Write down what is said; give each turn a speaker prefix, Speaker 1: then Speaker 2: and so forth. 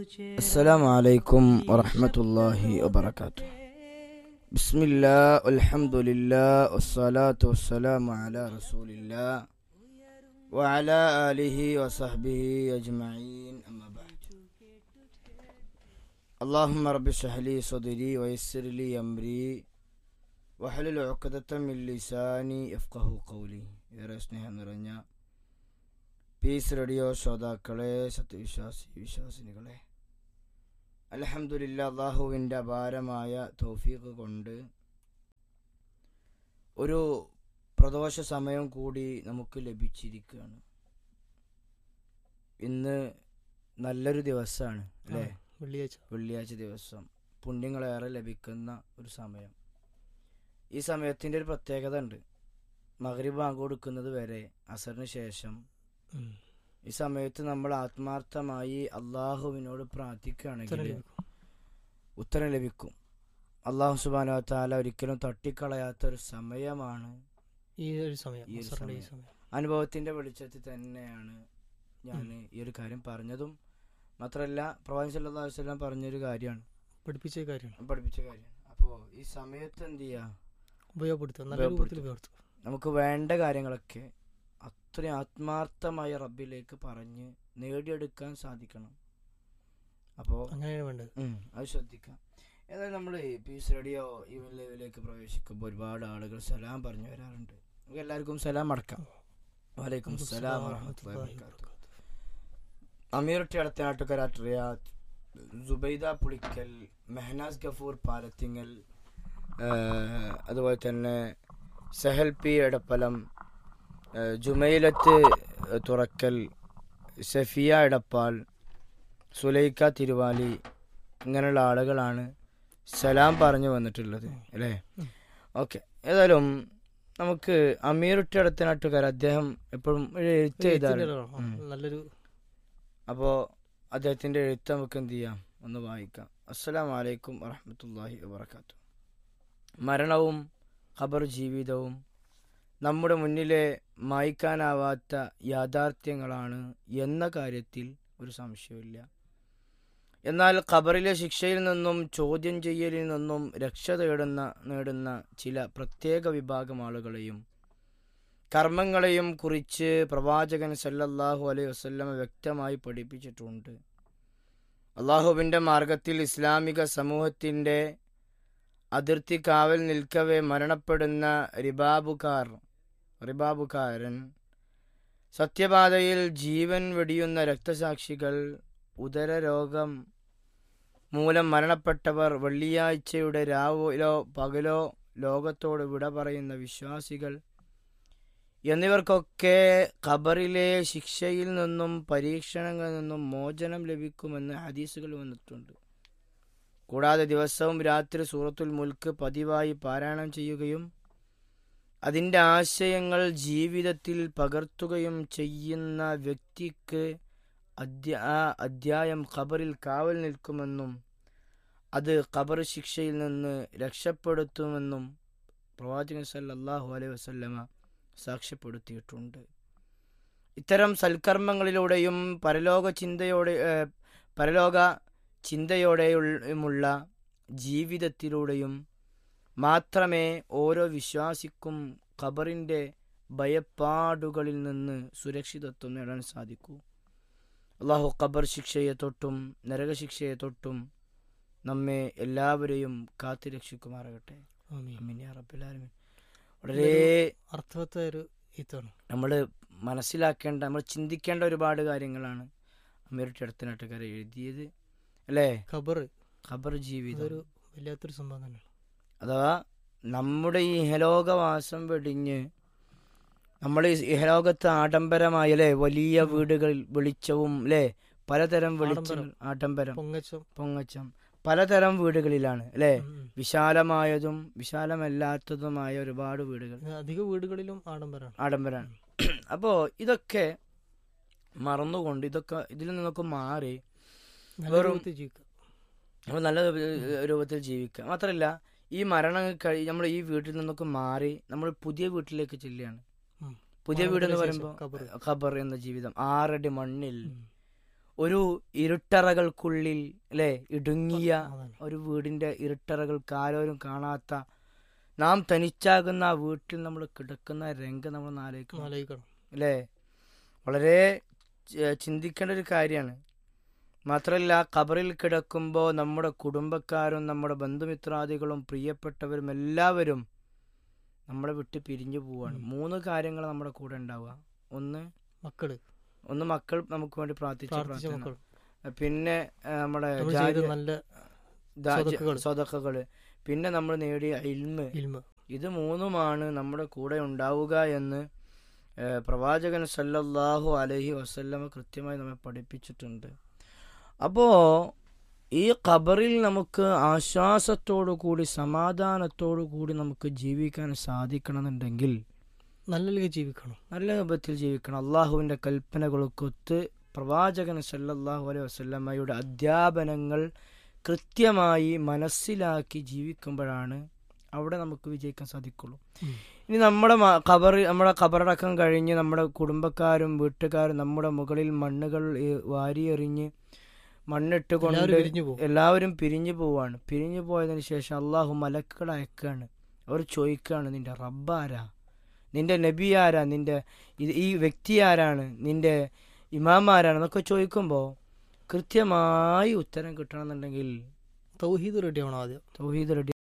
Speaker 1: السلام عليكم ورحمة الله وبركاته بسم الله والحمد لله والصلاة والسلام على رسول الله وعلى آله وصحبه أجمعين أما بعد اللهم رب اشرح لي صدري ويسر لي أمري واحلل عقدة من لساني يفقه قولي ഏറെ സ്നേഹം നിറഞ്ഞ പീസ് റേഡിയോ ശ്രോതാക്കളെ സത്യവിശ്വാസി വിശ്വാസിനികളെ അലഹമുല്ല അള്ളാഹുവിൻ്റെ അപാരമായ തൗഫീഖ് കൊണ്ട് ഒരു പ്രദോഷ സമയം കൂടി നമുക്ക് ലഭിച്ചിരിക്കുകയാണ് ഇന്ന് നല്ലൊരു ദിവസമാണ് അല്ലേ
Speaker 2: വെള്ളിയാഴ്ച
Speaker 1: വെള്ളിയാഴ്ച ദിവസം പുണ്യങ്ങളേറെ ലഭിക്കുന്ന ഒരു സമയം ഈ സമയത്തിൻ്റെ ഒരു പ്രത്യേകത ഉണ്ട് മകരി ബാങ്ക് കൊടുക്കുന്നത് വരെ അസറിന് ശേഷം
Speaker 2: ഉം.
Speaker 1: ഈ സമയത്ത് നമ്മൾ ആത്മാർത്ഥമായി അള്ളാഹുവിനോട് പ്രാർത്ഥിക്കുകയാണെങ്കിൽ
Speaker 2: ഉത്തരം ലഭിക്കും.
Speaker 1: ഉത്തരം ലഭിക്കും അള്ളാഹു സുബാനോ താല ഒരിക്കലും തട്ടിക്കളയാത്ത ഒരു സമയമാണ്
Speaker 2: ഈ ഒരു സമയം
Speaker 1: ഈ ഒരു
Speaker 2: അസറിന്റെ ഈ
Speaker 1: സമയം.
Speaker 2: സമയം
Speaker 1: അനുഭവത്തിന്റെ വെളിച്ചത്തിൽ തന്നെയാണ് ഞാൻ ഈ ഒരു കാര്യം പറഞ്ഞതും മാത്രമല്ല പ്രവാചകൻ സല്ലല്ലാഹു അലൈഹി വസല്ലം പറഞ്ഞൊരു കാര്യമാണ്
Speaker 2: പഠിപ്പിച്ച കാര്യമാണ്
Speaker 1: പഠിപ്പിച്ച കാര്യമാണ് അപ്പോൾ ഈ സമയത്ത് എന്ത് ചെയ്യുക
Speaker 2: ഉപയോഗപ്പെടുത്തുക നല്ല
Speaker 1: ഉപയോഗപ്പെടുത്തുക.
Speaker 2: രൂപത്തിൽ ഉപയോഗപ്പെടുത്തുക
Speaker 1: നമുക്ക് വേണ്ട കാര്യങ്ങളൊക്കെ അത്രയും ആത്മാർത്ഥമായ റബ്ബിലേക്ക് പറഞ്ഞ് നേടിയെടുക്കാൻ സാധിക്കണം അപ്പോൾ
Speaker 2: അങ്ങനെയാണ് വേണ്ടത്
Speaker 1: അത് ശ്രദ്ധിക്കാം ഏതായാലും നമ്മൾ പീസ് റേഡിയോ ഈവൻ ലൈവിലേക്ക് പ്രവേശിക്കുമ്പോൾ ഒരുപാട് ആളുകൾ സലാം പറഞ്ഞു വരാറുണ്ട് നമുക്ക് എല്ലാവർക്കും സലാം അടക്കാം വലൈക്കും സലാം വറഹ്മത്തുള്ളാഹി വബറകാതുഹു അമീർ അടത്തനാട്ടുകര റിയാദ് സുബൈദ പുളിക്കൽ മെഹനാസ് ഗഫൂർ പാലത്തിങ്ങൽ ഏഹ്, അതുപോലെ തന്നെ സഹൽ പി എടപ്പലം ഏഹ്, ജുമൈലത്ത് തുറക്കൽ സഫിയ എടപ്പാൾ സുലൈക്ക തിരുവാലി ഇങ്ങനെയുള്ള ആളുകളാണ് സലാം പറഞ്ഞു വന്നിട്ടുള്ളത് അല്ലേ
Speaker 2: ഉം.
Speaker 1: ഓക്കെ ഏതായാലും നമുക്ക് അമീറുട്ടി അടുത്തനാട്ടുകാർ അദ്ദേഹം എപ്പോഴും ഒരു എഴുത്ത്
Speaker 2: ഒരു
Speaker 1: എഴുതാറുണ്ട്
Speaker 2: എഴുത്തിന്റെ ഒരാളാണ്.
Speaker 1: ഉം.
Speaker 2: നല്ലൊരു
Speaker 1: അപ്പോൾ അദ്ദേഹത്തിൻ്റെ എഴുത്ത് നമുക്ക് എന്ത് ചെയ്യാം ഒന്ന് വായിക്കാം അസ്സലാം വലൈക്കും വറഹമത്തല്ലാഹി വബർക്കാത്തു മരണവും ഖബർ ജീവിതവും നമ്മുടെ മുന്നിലെ മായ്ക്കാനാവാത്ത യാഥാർത്ഥ്യങ്ങളാണ് എന്ന കാര്യത്തിൽ ഒരു സംശയമില്ല എന്നാൽ ഖബറിലെ ശിക്ഷയിൽ നിന്നും ചോദ്യം ചെയ്യലിൽ നിന്നും രക്ഷ തേടുന്ന നേടുന്ന ചില പ്രത്യേക വിഭാഗം ആളുകളെയും കർമ്മങ്ങളെയും കുറിച്ച് പ്രവാചകൻ സല്ലല്ലാഹു അലൈഹി വസല്ലമ വ്യക്തമായി പഠിപ്പിച്ചിട്ടുണ്ട് അള്ളാഹുവിൻ്റെ മാർഗത്തിൽ ഇസ്ലാമിക സമൂഹത്തിൻ്റെ അതിർത്തി കാവൽ നിൽക്കവെ മരണപ്പെടുന്ന റിബാബുകാർ റിബാബുകാരൻ സത്യപാതയിൽ ജീവൻ വെടിയുന്ന രക്തസാക്ഷികൾ ഉദരരോഗം മൂലം മരണപ്പെട്ടവർ വെള്ളിയാഴ്ചയുടെ രാവിലോ പകലോ ലോകത്തോട് വിട പറയുന്ന വിശ്വാസികൾ എന്നിവർക്കൊക്കെ ഖബറിലെ ശിക്ഷയിൽ നിന്നും പരീക്ഷണങ്ങളിൽ നിന്നും മോചനം ലഭിക്കുമെന്ന് ഹദീസുകൾ വന്നിട്ടുണ്ട് കൂടാതെ ദിവസവും രാത്രി സൂറത്തുൽ മുൽക്ക് പതിവായി പാരായണം ചെയ്യുകയും അതിൻ്റെ ആശയങ്ങൾ ജീവിതത്തിൽ പകർത്തുകയും ചെയ്യുന്ന വ്യക്തിക്ക് അധ്യ ആ അധ്യായം ഖബറിൽ കാവൽ നിൽക്കുമെന്നും അത് ഖബർ ശിക്ഷയിൽ നിന്ന് രക്ഷപ്പെടുത്തുമെന്നും പ്രവാചകൻ സല്ലല്ലാഹു അലൈഹി വസല്ലമ സാക്ഷ്യപ്പെടുത്തിയിട്ടുണ്ട് ഇത്തരം സൽക്കർമ്മങ്ങളിലൂടെയും പരലോക ചിന്തയോടെ ഏഹ്, പരലോക ചിന്തയോടെയുമുള്ള ജീവിതത്തിലൂടെയും മാത്രമേ ഓരോ വിശ്വാസിക്കും ഖബറിൻ്റെ ഭയപ്പാടുകളിൽ നിന്ന് സുരക്ഷിതത്വം നേടാൻ സാധിക്കൂ അള്ളാഹു ഖബർ ശിക്ഷയെ തൊട്ടും നരകശിക്ഷയെ തൊട്ടും നമ്മെ എല്ലാവരെയും കാത്തുരക്ഷിക്കുമാറാകട്ടെ
Speaker 2: ആമീൻ.
Speaker 1: ആമീൻ യാ റബ്ബൽ ആലമീൻ. വളരെ
Speaker 2: അർത്ഥവത്തായ ഒരു ഈത്താണ്
Speaker 1: നമ്മൾ മനസ്സിലാക്കേണ്ട നമ്മൾ ചിന്തിക്കേണ്ട ഒരുപാട് കാര്യങ്ങളാണ് അമീറുട്ടി അടുത്തനാട്ടുകാരെ എഴുതിയത് അല്ലേ
Speaker 2: ഖബർ
Speaker 1: ഖബർ ജീവിതം
Speaker 2: അതൊരു വല്ലാത്തൊരു സംഭവം തന്നെയാണ്
Speaker 1: അഥവാ നമ്മുടെ ഈ ഇഹലോകവാസം വെടിഞ്ഞ് നമ്മൾ ഈ ഇഹലോകത്ത് ആഡംബരമായ അല്ലേ വലിയ വീടുകളിൽ വെളിച്ചവും അല്ലേ പലതരം വെളിച്ചം ആഡംബരം
Speaker 2: പൊങ്ങച്ചം
Speaker 1: പൊങ്ങച്ചം പലതരം വീടുകളിലാണ് അല്ലേ
Speaker 2: ഉം, ഉം.
Speaker 1: വിശാലമായതും വിശാലമല്ലാത്തതുമായ ഒരുപാട് വീടുകൾ
Speaker 2: ഇത് അധിക വീടുകളിലും ആഡംബരമാണ്
Speaker 1: ആഡംബരമാണ് അപ്പോൾ ഇതൊക്കെ മറന്നുകൊണ്ട് ഇതൊക്കെ ഇതിൽ നിന്നൊക്കെ മാറി
Speaker 2: നല്ല
Speaker 1: വെറും-
Speaker 2: രൂപത്തിൽ ജീവിക്കുക
Speaker 1: നമ്മൾ നല്ല ഏഹ്, രൂപത്തിൽ ജീവിക്കുക മാത്രമല്ല ഈ മരണം കഴി നമ്മൾ ഈ വീട്ടിൽ നിന്നൊക്കെ മാറി നമ്മൾ പുതിയ വീട്ടിലേക്ക് ചെല്ലുകയാണ്
Speaker 2: ഉം.
Speaker 1: പുതിയ വീട് എന്ന്
Speaker 2: മരണത്തിന്
Speaker 1: പറയുമ്പോൾ
Speaker 2: ശേഷം ഖബർ.
Speaker 1: ഖബർ എന്ന ജീവിതം ആറടി മണ്ണിൽ
Speaker 2: ഉം.
Speaker 1: ഒരു ഇരുട്ടറകൾക്കുള്ളിൽ അല്ലെ ഇടുങ്ങിയ
Speaker 2: അതാണ്
Speaker 1: ഒരു വീടിന്റെ ഇരുട്ടറകൾക്ക് ആരോരും കാണാത്ത നാം തനിച്ചാകുന്ന ആ വീട്ടിൽ നമ്മൾ കിടക്കുന്ന രംഗം നമ്മൾ ആലോചിക്കണം
Speaker 2: ആലോചിക്കണം
Speaker 1: അല്ലേ വളരെ ച- ചിന്തിക്കേണ്ട ഒരു കാര്യമാണ് മാത്രമല്ല ഖബറിൽ കിടക്കുമ്പോൾ നമ്മുടെ കുടുംബക്കാരും നമ്മുടെ ബന്ധുമിത്രാദികളും പ്രിയപ്പെട്ടവരും എല്ലാവരും നമ്മളെ വിട്ട് പിരിഞ്ഞു പോവാണ്
Speaker 2: ഉം.
Speaker 1: മൂന്ന് കാര്യങ്ങൾ നമ്മുടെ കൂടെ ഉണ്ടാവുക ഒന്ന്
Speaker 2: മക്കള്
Speaker 1: ഒന്ന് മക്കൾ നമുക്ക് വേണ്ടി പ്രാർത്ഥിച്ച
Speaker 2: പ്രാർത്ഥിച്ച
Speaker 1: പ്രാർത്ഥന
Speaker 2: മക്കൾ
Speaker 1: പിന്നെ ആ, നമ്മുടെ
Speaker 2: നമ്മൾ ചെയ്ത
Speaker 1: ജാരി-
Speaker 2: നല്ല
Speaker 1: ദാ-
Speaker 2: സ്വതക്കകള്.
Speaker 1: സ്വതക്കകള് പിന്നെ നമ്മൾ നേടിയ ഇൽമ്
Speaker 2: ഇൽമ
Speaker 1: ഇത് മൂന്നുമാണ് നമ്മുടെ കൂടെ ഉണ്ടാവുക എന്ന് ഏഹ്, പ്രവാചകൻ സല്ലല്ലാഹു അലൈഹി വസല്ലമ കൃത്യമായി നമ്മെ പഠിപ്പിച്ചിട്ടുണ്ട് അപ്പോൾ ഈ ഖബറിൽ നമുക്ക് ആശ്വാസത്തോടു കൂടി സമാധാനത്തോടു കൂടി നമുക്ക് ജീവിക്കാൻ സാധിക്കണമെന്നുണ്ടെങ്കിൽ
Speaker 2: നല്ല രീതിയിൽ ജീവിക്കണം
Speaker 1: നല്ല രൂപത്തിൽ ജീവിക്കണം അള്ളാഹുവിൻ്റെ കൽപ്പനകൾക്കൊത്ത് പ്രവാചകൻ സല്ലല്ലാഹു അലൈഹി വസല്ലമ്മയുടെ അധ്യാപനങ്ങൾ കൃത്യമായി മനസ്സിലാക്കി ജീവിക്കുമ്പോഴാണ് അവിടെ നമുക്ക് വിജയിക്കാൻ സാധിക്കുള്ളൂ
Speaker 2: ഉം.
Speaker 1: ഇനി നമ്മുടെ മ- ഖബർ നമ്മുടെ ഖബറടക്കം കഴിഞ്ഞ് നമ്മുടെ കുടുംബക്കാരും വീട്ടുകാരും നമ്മുടെ മുകളിൽ മണ്ണുകൾ ഏ, വാരിയെറിഞ്ഞ് മണ്ണിട്ട് കൊണ്ട്
Speaker 2: എല്ലാവരും പിരിഞ്ഞു പോകും
Speaker 1: എല്ലാവരും പിരിഞ്ഞു പോവാണ് പിരിഞ്ഞു പോയതിന് ശേഷം അള്ളാഹു മലക്കുകൾ അയക്കാണ് അവർ ചോദിക്കുകയാണ് നിന്റെ റബ്ബാരാ നിന്റെ നബി ആരാ നിന്റെ ഇത് ഈ വ്യക്തി ആരാണ് നിന്റെ ഇമാം ആരാണ് എന്നൊക്കെ ചോദിക്കുമ്പോൾ കൃത്യമായി ഉത്തരം കിട്ടണമെന്നുണ്ടെങ്കിൽ
Speaker 2: തൗഹീദ് റെഡി ആവണം ആദ്യം
Speaker 1: തൗഹീദ് റെഡി